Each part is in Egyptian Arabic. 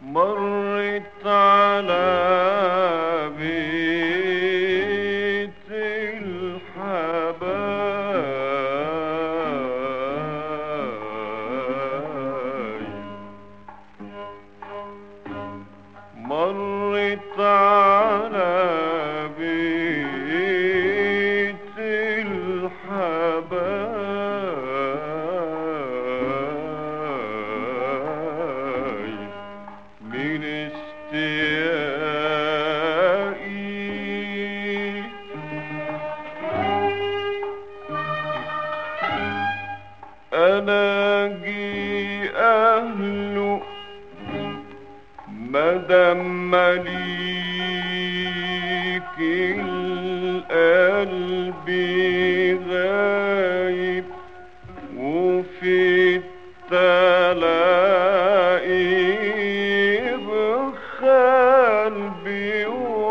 مرت على بيت الحبايب مرت على بيت الحبايب من اشتياقي ألاقي أهله مدام مليك القلب غايب وفي التلاقي بقلبي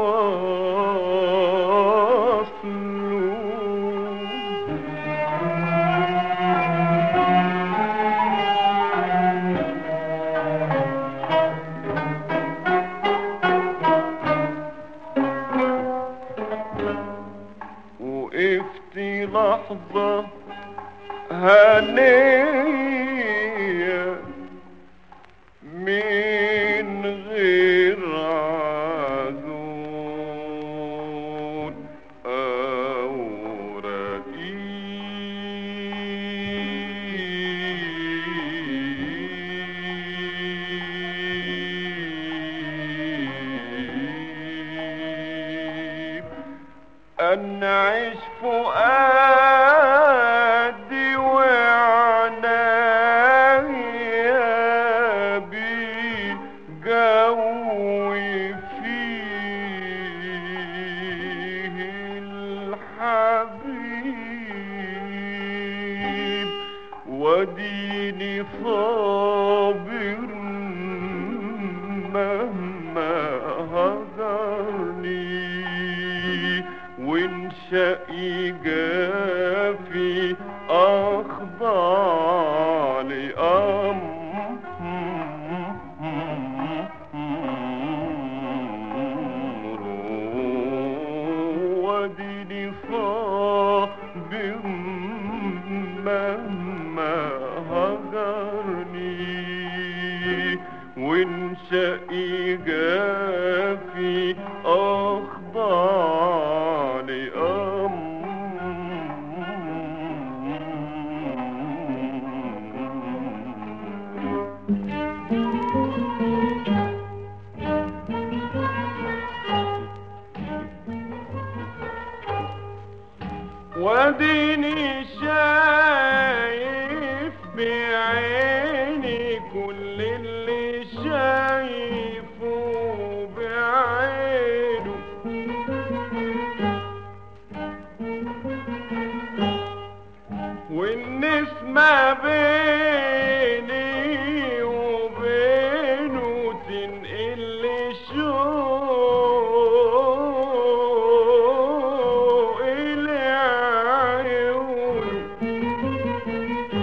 وصله وقفت لحظة هنية من غير عذول أو رقيب أنعش فؤادي وعنايا بي جوي فيه الحبيب وديني صابر مهما هجرني وانشأي جافي أخضع لأمره وديني صابر مهما هجرني وانشأي جافي أخضع لأمره وديني شايف بعيني كل اللي شايفه بعينه والنسمة بيني وبينه تنقل لي شوق العيون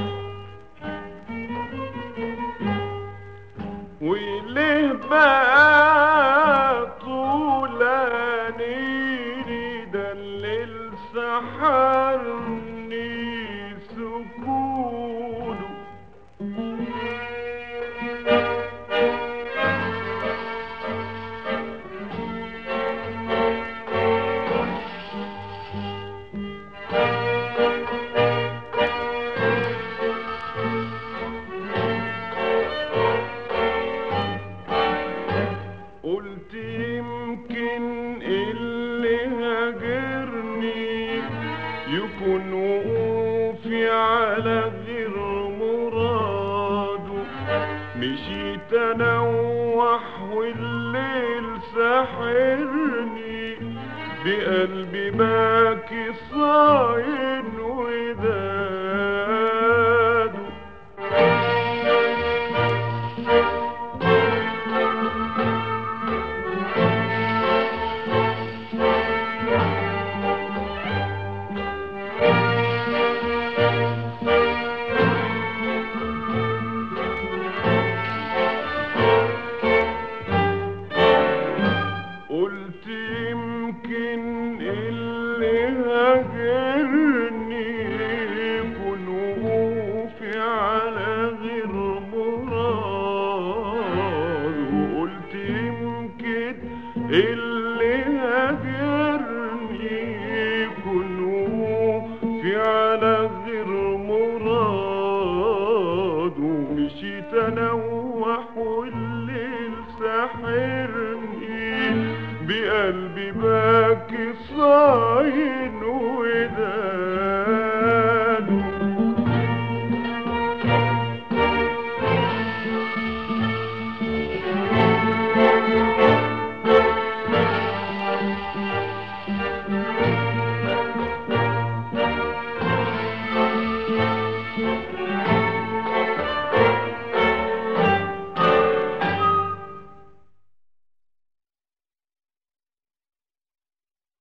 وليه بقى طولاني ده الليل سحرني سكونه قلت يمكن اللي هاجرني يكون وقوفي على غير مراده مشيت انوح والليل ساحرني بقلبي باكي صاين وداده اللي هاجرني يكون في على غير مراده مشيت انوح والليل ساحرني بقلبي باكي صاين وده